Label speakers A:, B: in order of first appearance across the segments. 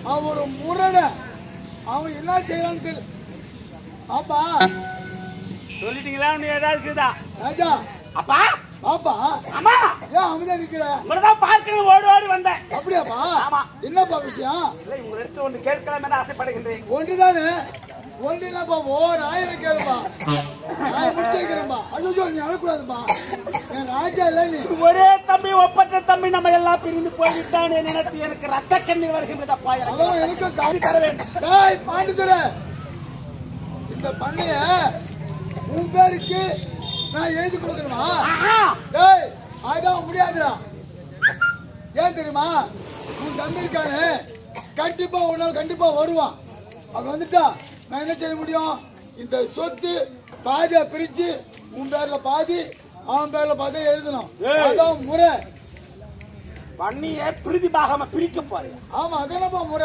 A: அவன் ஒரு முரட அவன் என்ன செய்யறான்னு தெரியல பாப்பா
B: சொல்லிட்டீங்களா இன்னும் ஏதாவது இருக்குதா
A: ராஜா
B: அப்பா
A: பாப்பா
B: அம்மா
A: ஏன் அமைதியா நிக்கிற
B: உங்களை தான் பார்க்கணும் ஓடி ஓடி வந்தேன்
A: அப்படியாப்பா
B: ஆமா.
A: என்னப்பா விஷயம்
B: இல்லை உங்களை எடுத்து ஒன்று கேட்கலாம் என ஆசைப்படுகின்றேன்
A: ஒன்றுதானே ஒன்று என்னப்பா ஓர் ஆயிரம் கேளுப்பா நான் முடிச்சு வைக்கிறேன்பா ஐயோ நீ அழக்கூடாதுப்பா என் ராஜா இல்ல நீ
B: ஒரே தம்பி ஒப்பற்ற தம்பி நம்ம எல்லாம் பிரிந்து போய்விட்டான் நினைத்து எனக்கு ரத்த கண்ணீர் வருகின்றதப்பா எனக்கு
A: அதான் எனக்கும்
B: இது
A: கவி
B: தர வேண்டும்
A: டேய் பாண்டித்துறை இந்த பண்ணைய உன் பேருக்கு நான் எழுதி கொடுக்கணுமா
B: ஆஹா!
A: டேய் அதான் முடியாதுடா ஏன் தெரியுமா உன் தம்பி இருக்கானே கண்டிப்பா ஒரு நாள் கண்டிப்பா வருவான் அவன் வந்துட்டா நான் என்ன செய்ய முடியும் இந்த சொத்து பாதியா பிரிச்சு உன் பேர்ல பாதி அவன் பேர்ல பாதி எழுதணும்
B: ஏய்.
A: அதான் முறை
B: பண்ணிய பிரிதி பாகம பிரிக்க போறியா
A: ஆமா அதானப்பா முறை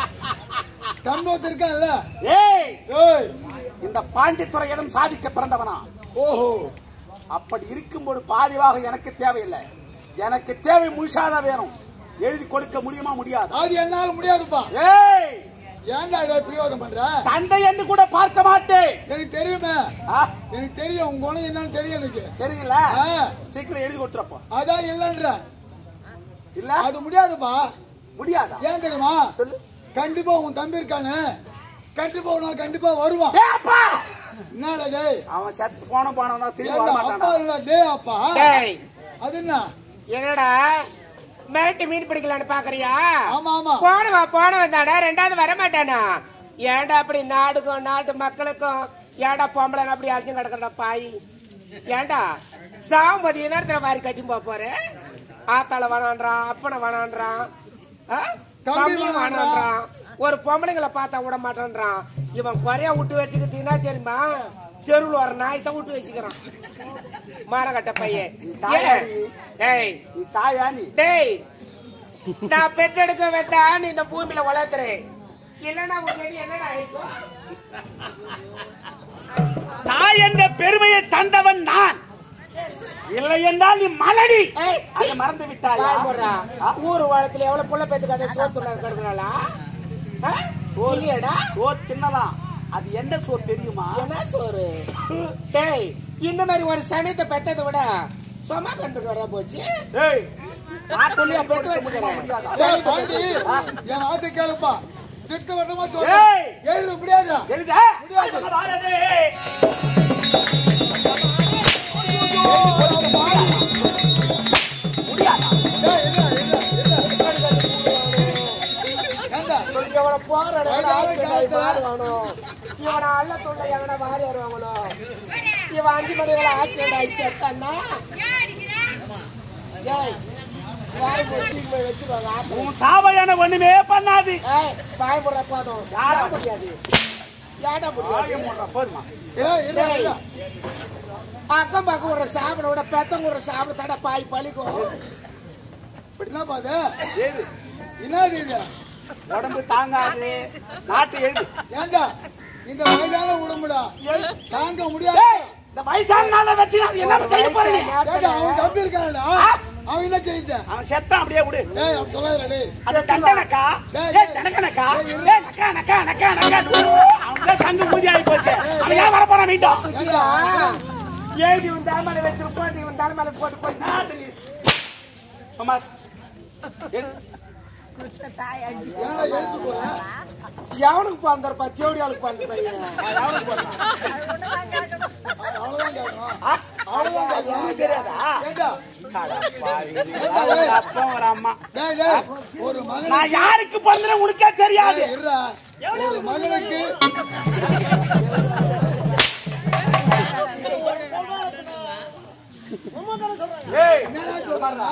A: தம்பி ஒருத்தன் இருக்கான்ல
B: ஏய்
A: ஏய்
B: இந்த பாண்டித்துறையிடம் சாதிக்க பிறந்தவனா
A: ஓஹோ
B: அப்படி இருக்கும்போது பாதிவாக எனக்கு தேவையில்லை எனக்கு தேவை முழுசாதான் வேணும் எழுதி கொடுக்க முடியுமா முடியாது
A: அது என்னால முடியாதுப்பா
B: ஏய்
A: ஏன்டா இதை பிரியோகம் பண்ற
B: தந்தை என்று கூட பார்க்க மாட்டேன்
A: எனக்கு தெரியுமே
B: ஆ,
A: எனக்கு தெரியும் உங்க குணம் என்னன்னு தெரியும் எனக்கு
B: தெரியுங்களா
A: ஆ,
B: சீக்கிரம் எழுதி கொடுத்துறப்போ
A: அதான் இல்லைன்ற
B: இல்ல
A: அது முடியாதுப்பா
B: முடியாதா
A: ஏன் தெரியுமா
B: சொல்லு
A: கண்டிப்பா உன் தம்பி இருக்கானே கண்டிப்பா ஒரு நாள் கண்டிப்பா வருவான்
B: ஏய் அப்பா
A: என்னடா டேய்
B: அவன் செத்து போன போனவன் திரும்பி
A: ஏன்டா
B: வர
A: அப்பா
B: மாட்டான்
A: இல்லடா டேய் அப்பா
C: டேய்
A: அது என்ன
C: என்னடா மிரட்டி மீன் பிடிக்கலான்னு பாக்குறியா
A: ஆமா ஆமா
C: போனவா போனவன் தானே ரெண்டாவது வர மாட்டானா ஏன்டா அப்படி நாடுக்கும் நாட்டு மக்களுக்கும் ஏன்டா பொம்பளை அப்படி அழிஞ்சு கிடக்கடா பாய் ஏன்டா சாமதி நேரத்துல வாரி கட்டி போக போறேன் ஆத்தாள வேணான்றான் அப்பனை வேணான்றான் ஆ?
A: தம்பி
C: தம்பி
A: வேணான்றான்.
C: வேணான்றான் ஒரு பொம்பளைங்களை பார்த்தா விட மாட்டேன்றான் இவன் குறைய விட்டு வச்சுக்கிட்டீங்கன்னா தெரியுமா தெருவில் வர நாய் தான் விட்டு வச்சுக்கிறான் மானகட்ட பையன் ஏன்? ஏய்
B: நீ தாயா நீ
C: டேய் நான் பெற்றெடுக்க வேண்டாம் நீ இந்த பூமியில வளர்த்துறேன் இல்லன்னா உன் கதி என்னடா ஆயிருக்கும்
B: தாய் என்ற பெருமையை தந்தவன் நான் இல்லை என்றால் நீ மலடி
C: ஏய்,
B: அதை மறந்து விட்டாயா
C: வாய் மூடுறா. ஊர் வாழத்துல எவ்வளவு புள்ள பேத்துக்காத சோத்துள்ள கிடக்குறாளா இல்லையாடா
B: சோறு தின்னலாம் அது என்ன சோறு தெரியுமா
C: என்ன சோறு டேய் இந்த மாதிரி ஒரு சனித்தை பெத்ததை விட சும்மா கண்டுக்கு வர போச்சு
B: ஏய்
C: புள்ளிய பெத்து வச்சுக்கிறேன்
A: ஏய்,
C: சனித்தை
A: பாண்டி,
C: பெத்து
A: என் ஆத்து கேளுப்பா திட்டவட்டமா
B: ஏய்.
A: சொல்றேன் எழுத முடியாதுடா
B: எழுத
A: முடியாது.
B: முடியாதா
A: டேய், என்ன, என்ன, என்ன? ஏன்டா?
C: இவனை போற
A: வயதான காலத்துல-
C: இவனை அள்ள தொல்லை எவனை வாரி வருவாங்களோ இவன் அஞ்சு மணிகளை ஆக்சிடென்ட் ஆகி செத்தான்னா ஏய் வாய் மூடி போய் வச்சிருவாங்க ஆத்திரம்.
B: உன் சாவையான ஒண்ணுமே பண்ணாது
C: ஏய் வாய் போடுற போதும்
B: யாரா?
C: யாட முடியாது யாட முடியாது
B: போதுமா
A: ஏய், என்ன,
C: டேய்.
A: என்ன?
C: அக்கம் பக்கம் விடுற சாப்பிட விட பெத்தம் விடுற சாப்பிட தட பாய் பழிக்கும்
A: என்னப்பா இது?
B: ஏது
A: என்னது இது?
B: உடம்பு தாங்காது நாட்டு எழுது
A: ஏன்டா இந்த வயதான உடம்புடா தாங்க முடியாது
B: ஏய், இந்த வயசான நாள வச்சு அது என்ன செய்ய போறீங்க
A: ஏன்டா, அவன் தம்பி இருக்கானடா அவன் என்ன செய்யுது
B: அவன் செத்தான் அப்படியே விடு
A: டேய் அவன் சொல்லாதடா டேய்
B: அது தண்டனக்கா
A: டேய்,
B: ஏய் தனக்கனக்கா ஏய் நக்கா நக்கா நக்கா நக்கா அவன் தான் சங்கு ஊதி ஆகி போச்சு அவன் ஏன் வர போறான் மீண்டும்
C: புத்தியா? ஏதி உன் தலைமையில வச்சிருப்போம் இவன் தலைமையில போட்டு போய்
B: நான் தெரியும். சும்மா எடு.
A: ஏன்டா எடுத்து போற
C: எவனுக்கு பிறந்தாருப்பா தேவடியாளுக்கு பிறந்த பையன்
B: அவனுக்கு போடுறான்.
A: அவ்வளவுதான் கேட்கணும்
B: ஆ? அவ்வளவுதான் அது உனக்கு தெரியாதா
A: ஏன்டா
B: ஒரு அப்பா ஒரு அம்மா
A: டேய் டேய் ஒரு மகன்
B: நான் யாருக்கு பிறந்தேன் உனக்கே தெரியாது
A: இருடா ஒரு மகனுக்கு
B: ஏய்
A: என்னடா சொல்றானா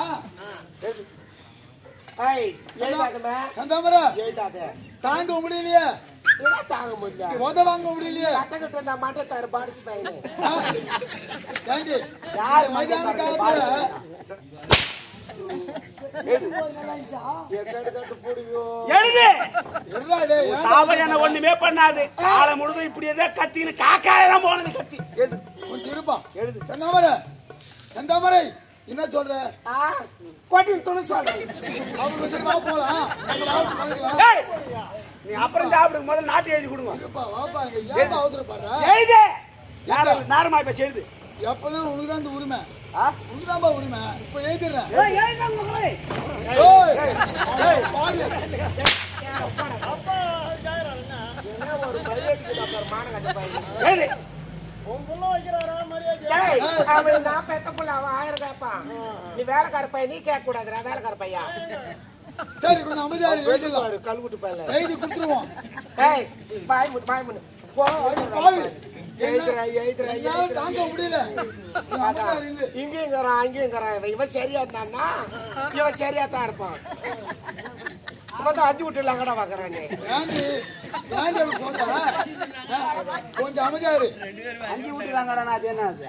C: ஏய் எழுதாதமே
A: சந்தாமரா
C: எழுதாத
A: தாங்க முடியலையே
C: இதெல்லாம் தாங்க முடியல
A: உத வாங்க முடியலையே
C: கட்டக்கிட்ட நான் மட்டும் தர பாடிச்சு பையனு
A: ஆ? ஏண்டி
B: யார்
A: மைதான காலத்துல
C: எக்கெடுக்கட்டு புடியோ
B: எழுது
A: இருடா டேய் ஏன்டா
B: சாவையான ஒண்ணுமே பண்ணாது காலை முழுதும் இப்படி ஏதோ கத்தின்னு காக்காயெல்லாம் போனது கத்தி எழுது
A: கொஞ்சம் இருப்பா
B: எழுது
A: செந்தாமரை செந்தாமரை என்ன சொல்ற
C: ஆ, கொட்டின்னு துணி சொல்றேன்
A: அவங்க சரி வா போலாம் சாப்பிட்டு போய்க்கலாம்.
B: ஏய், நீ அப்புறம் சாப்பிடுங்க முதல்ல நாட்டு எழுதி கொடுங்க
A: எப்பா, வாப்பா, இங்க ஏன்ப்பா அவசரப்படுற?
B: எழுது நேரம் நேரமா இப்ப எழுது
A: எப்பதான் உனக்கு தான் இந்த உரிமை
B: ஆ?
A: உனக்குதான்பா உரிமை இப்ப எழுதிடுறேன்
D: ஏய், எழுதாங்க மகளே.
A: ஏய், ஏய், பாரு.
B: எழுது
D: உன் புள்ள வைக்கிறாரா, மரியாதை?
C: டேய், அவன் நான் பெத்த புள்ள, அவன் ஆயிரம் கேட்பான். நீ வேலைக்கார பையன் நீ கேட்க கூடாதுடா வேலைக்கார பையன்
A: சரி கொஞ்சம் அமைதியா இரு, எழுதிடலாம்
C: கல்குட்டு பையல
A: எழுதி கொடுத்துருவோம்
C: ஏய் பாய் முட்டு பாய் முட்டு போ,
A: பாரு.
C: எழுதுறா எழுதுறா
A: என்னால
C: எழுதுறா
A: தாங்க முடியல கொஞ்சம் அமைதியா இரு, இல்லு.
C: இங்கேயும் இருக்கிறான் அங்கேயும் இருக்கிறான் இவன் இவன் சரியா இருந்தான்னா இவன் சரியா தான் இருப்பான் வந்து அஞ்சு விட்டுலாம் கடை பார்க்கறானே
A: ஏண்டி ஏண்டி அப்படி சொல்ற? ஆ, கொஞ்சம் அமைதியா இரு
B: அஞ்சு விட்டுலாங்கடா அது என்ன அது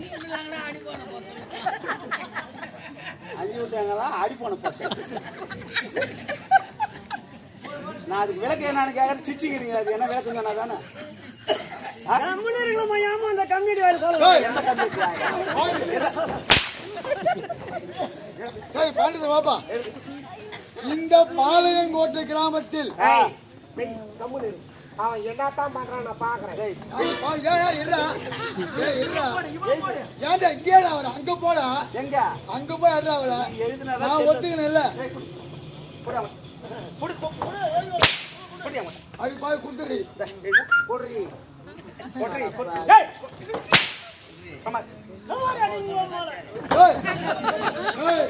B: அஞ்சு விட்டாங்களா அடி போன போட்டு நான் அதுக்கு விளக்கு என்னன்னு கேட்கறேன் சிச்சிக்கிறீங்க அது என்ன விளக்கு தானே தானே
D: கம்முனு இருக்கலாமா, ஏம்மா இந்த கம்யூனிட்டி வேலை காலம்?
A: ஏய்,
B: என்ன கம்பிக்கிறாங்க
A: சரி பாண்டியன் வாப்பா இந்த பாளையங்கோட்டை கிராமத்தில்
C: ஏய், வெய், கம்முனு இரு. அவன் என்னத்தான் பண்றான் நான் பாக்குறேன்
A: ஏய், பா, ஏய், ஏய், இருடா. ஏய், இருடா. ஏன்டா இங்கேடா அவர அங்க போடா
B: எங்க
A: அங்க போய் அடுறா அவள
B: எழுதுனதா
A: நான் ஒத்துக்கணும் இல்ல
B: போடு அவன். போடு, போ, போடு, போடு அவன்.
A: அது பாய் கொடுத்துரு
B: இந்தா, எழுது. போடுறீ. போடுறீ, போடு. ஏய்! ஆமா.
D: கவாரி அடிங்க, உன் மேல.
A: ஏய், ஏய்.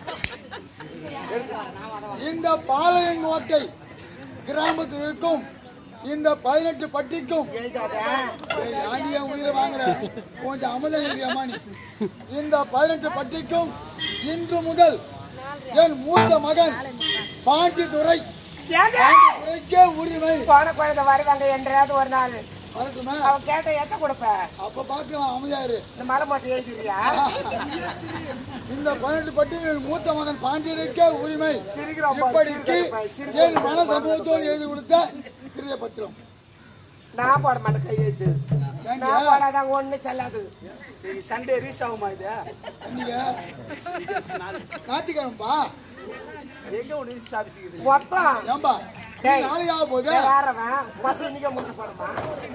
A: இந்த பாளையங்கோட்டை கிராமத்தில் இருக்கும் இந்த பதினெட்டு பட்டிக்கும்
C: எழுதாத
A: ஏய், ஏன்டி என் உயிரை வாங்குற? கொஞ்சம் அமைதல் இல்லையாம்மா நீ? இந்த பதினெட்டு பட்டிக்கும் இன்று முதல் என் மூத்த மகன் பாண்டித்துறை
C: ஏங்க
A: துறைக்கே உரிமை
C: போன குழந்தை வருவாங்க என்றாவது ஒரு நாள்
A: வரட்டுமா
C: அவன் கேட்ட எத்த கொடுப்ப
A: அப்ப பாக்கலாம் அமைதியாரு
C: இந்த மலை மட்டும் எழுதிடுறியா
A: இந்த பதினெட்டு பட்டி என் மூத்த மகன் பாண்டியனுக்கே உரிமை
C: சிரிக்கிறான் பாரு,
A: இப்படிக்கு
C: சிரிக்கிறான் பாரு, சிரிக்கிறான்
A: என் மன சமூகத்தோடு எழுதி கொடுத்த கிரிய பத்திரம்
C: நான் போட மாட்டேன் கையெழுத்து நான் போடாதான் ஒண்ணு செல்லாது
B: சரி, சண்டே ரீச் ஆகுமா இது
A: நீங்க ஞாயிற்றுக்கிழமைப்பா
B: எங்க ஒன்று ரீச் ஆஃபீஸுக்கு
C: மொத்தம்
A: ஏன்பா
C: டேய்.
A: நாளைக்கு ஆக போகுது
C: வேறவன் மொத்தம் இன்னைக்கே முடிச்சு போடுமா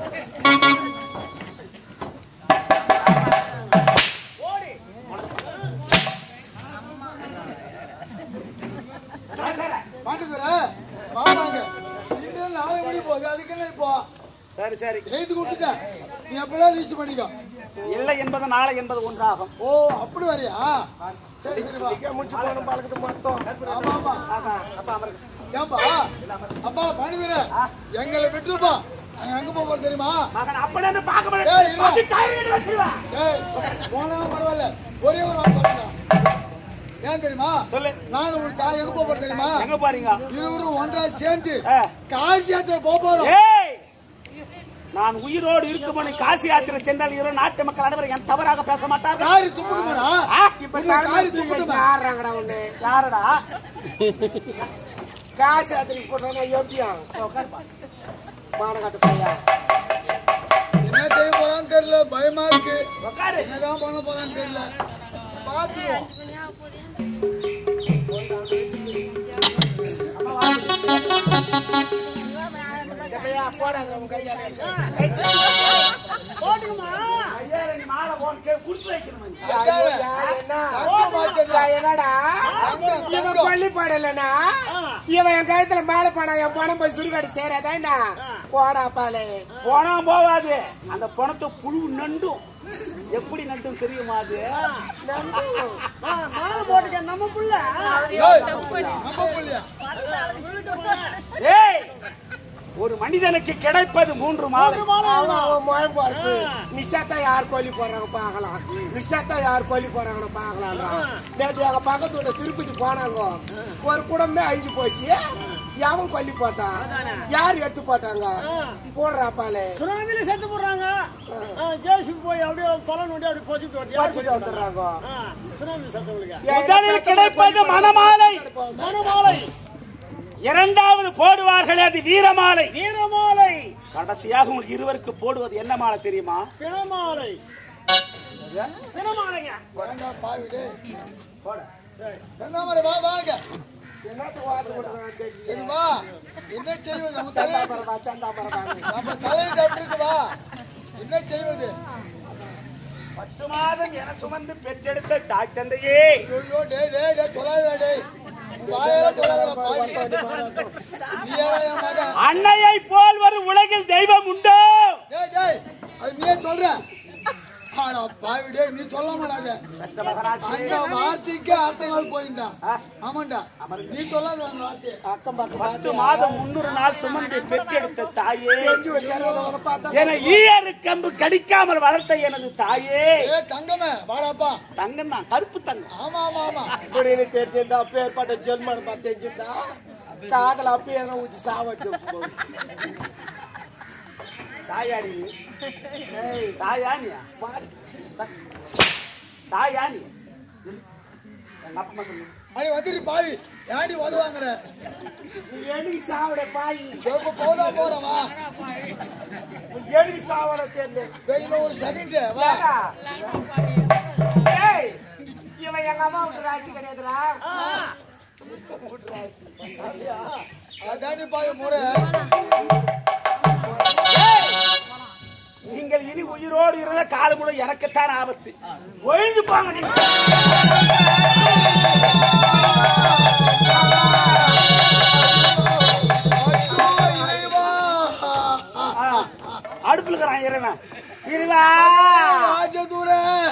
A: பாண்டித்துறை வாங்க இன்று நாளை மணி போகுது அதுக்கு என்ன இப்போ
B: சரி சரி
A: எழுதி கொடுத்துட்டேன் நீ எப்படிலாம் லிஸ்ட் பண்ணிக்கோ
B: இல்லை என்பது நாளை என்பது ஒன்றாகும்
A: ஓ அப்படி வரியா சரி சரி வா
C: இன்னைக்கே முடிச்சு போடணும் பழக்கத்து மொத்தம்
A: ஆமா ஆமா
B: அதான் அப்பா அமருங்க
A: ஏன்பா அப்பா பாண்டித்துறை எங்களை விட்டுருப்பா நாங்க எங்க போக போறோம் தெரியுமா
B: மகன் அப்படின்னு பார்க்க
A: ஏய், இல்ல.
B: மாட்டேன்
A: ஏய் போனா பரவாயில்ல ஒரே ஒரு வார்த்தை சொல்லுங்க ஏன் தெரியுமா
B: சொல்லு
A: நான் ஒரு தாய் எங்க போக போறோம் தெரியுமா
B: எங்க பாருங்க
A: இருவரும் ஒன்றா சேர்ந்து
B: ஆ.
A: காசி யாத்திரை போக போறோம்
B: ஏய் நான் உயிரோடு இருக்கும்போது காசி யாத்திரை சென்றால் இரு நாட்டு மக்கள் அனைவரும் என் தவறாக பேச மாட்டார்கள்
A: காரி துப்புடுமாடா
B: ஆ,
C: இப்ப
A: இல்ல,
C: தலைமை
A: காரி
C: தூக்கி வச்சு
A: துப்புடுமா
C: ஆடுறாங்கடா ஒண்ணு
B: யாரடா
C: காசு அதிரி போட்டோன்னா எப்படியும் மானக்காட்டு பையன்
A: என்ன செய்ய போறான்னு தெரியல பயமா இருக்கு
B: உட்காரு
A: என்னதான் பண்ண போறான்னு தெரியல பாத்துருவோம்
C: எப்படியா போடாத உன் கையால
D: போட்டுக்குமா?
B: ஐயா நீ மாலை போட்டு குடிச்சு வைக்கணும் நீ.
C: ஐயோ, என்ன?
A: தங்கம் ஆச்சரியா.
C: என்னடா
A: தங்கம்,
C: இவன்
A: தங்கம்.
C: பள்ளி பாடலனா இவன் என் கழுத்துல மாலை போனா என் பணம் போய் சுருகாடு சேராதா என்ன போடா பாலே
B: போனா போவாது அந்த பணத்தை புழு நண்டும் எப்படி நண்டும் தெரியுமா அது
D: ஆ, மாலை போட்டுக்க, நம்ம புள்ள.
A: ஏய், நம்ம புள்ளையா?
B: ஏய் ஒரு மனிதனுக்கு கிடைப்பது மூன்று மாலை
C: அவன் அவன் முழம்பு இருக்கு நிஷாத்தா யார் கோழி போடுறாங்க பார்க்கலாம் நிஷாத்தா யார் கோழி போடுறாங்கன்னு பார்க்கலாம்ன்றான் நேற்று எங்க பக்கத்து வீட்டு திருப்பதி போனாங்க ஒரு குடும்பமே அழிஞ்சு போச்சு எவன் கொல்லி போட்டான் யார் எடுத்து போட்டாங்க போடுறா பாலே
D: சுனாமில செத்து போடுறாங்க ஆ, ஜேசிபி போய் அப்படியே பலன் வண்டி அப்படியே பொசிட்டு வருது. யார்
C: வச்சுட்டு வந்துடுறாங்க
D: ஆ, சுனாமில செத்தவங்களுக்கு.
B: முதலில் கிடைப்பது மணமாலை
D: மணமாலை
B: இரண்டாவது போடுவார்களே அது வீரமாலை
D: வீரமாலை
B: கடைசியாக உங்களுக்கு இருவருக்கு போடுவது என்ன மாலை தெரியுமா
D: பிணமாலை தினமானங்க
A: வேண்டாம் பாவி டேய்
B: போட
A: செந்தாமரை வா வாங்க
C: என்னத்துக்கு வாசம் கொடுக்குறான்னு தெரியல.
A: சரிவா என்ன செய்வது நம்ம
C: சந்தா
A: தலையை
C: பரவா, சந்தா பரவான்னு.
A: நம்ம தலையை தப்பிருக்கு வா என்ன செய்வது
B: பத்து மாதம் என சுமந்து பெற்றெடுத்த தாய் தந்தையே
A: ஐயோ டேய் டேய் டேய் சொல்லாதடா டேய் வாயால சொல்லாதடா பாவி நீ ஏடா என் மகன்
B: அன்னையை போல் ஒரு உலகில் தெய்வம் உண்டோ
A: டேய் டேய் அது நீயே சொல்ற ஆடா பாவி டேய் நீ சொல்ல மாட்டாத
B: பெற்ற மகனாச்சே.
A: அந்த வார்த்தைக்கு அர்த்தம் கால் போயிட்டா ஆமாண்டா நீ சொல்லாத அந்த வார்த்தை
C: அக்கம் பக்கம்
B: பத்து
C: பார்த்து
B: மாதம் முன்னூறு நாள் சுமந்து பெற்றெடுத்த தாயே
C: தெரிஞ்சு வைக்கிறவங்க பார்த்தா
B: என ஈயரு கம்பு கடிக்காமல் வளர்த்த எனது தாயே
A: ஏ தங்கமே வாடாப்பா
B: தங்கம் தான் கருப்பு தங்கம்
A: ஆமா ஆமா ஆமா
C: இப்படின்னு தெரிஞ்சிருந்தா பேர்பட்ட ஜென்மன் பார்த்து தெரிஞ்சிருந்தா காதல அப்பயே எதனா ஊத்தி சாவடிச்சு
B: தாயாடி நீ? ஏய், தாயா நீ தாயா நீ எங்க அப்பா சொல்லு
A: அடி வந்துட்டு பாவி ஏன்டி உதவாங்கற
B: நீ எழுதி சாவட பாய்
A: எப்ப போதா போறவா
B: நீ எழுதி சாவட தெரியல
A: வெயில ஒரு செகண்ட் வா
C: ஏடா? ஏய், இவன் எங்க அம்மா விட்டு ராசி கிடையாதுடா
A: அதாண்டி பாவி முறை
B: நீங்கள் இனி உயிரோடு இருந்த காலம் கூட எனக்குத்தான் ஆபத்து ஒழிஞ்சு போங்க நீங்க
A: ஐயோ, இறைவா.
B: ஆ, அடுப்புல இருக்கிறான் இறைவன் இருவா
A: ராஜதூர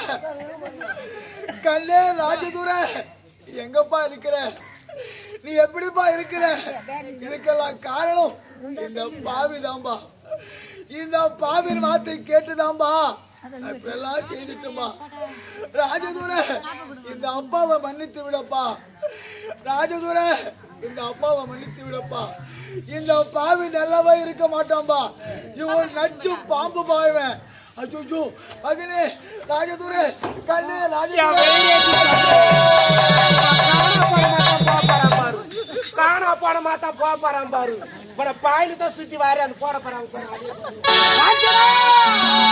A: கண்ணே ராஜதூர எங்கப்பா இருக்கிற நீ எப்படிப்பா இருக்கிற இதுக்கெல்லாம் காரணம் இந்த பாவிதாம்பா இந்த பாவின் வார்த்தை கேட்டுதாம்பா நான் இப்பெல்லாம் செய்துட்டுமா ராஜதூர இந்த அப்பாவை மன்னித்து விடப்பா ராஜதூர இந்த அப்பாவை மன்னித்து விடப்பா இந்த பாவி நல்லவா இருக்க மாட்டான்பா இவன் நச்சு பாம்பு பாய்வன் அச்சோ மகனே ராஜதூர கண்ணே ராஜதூர
C: காணா போன மாத்தா போறான் பாரு இப்ப பாயில தான் சுத்தி வாரி அது போட போறாங்க பாரு.
B: ராஜா!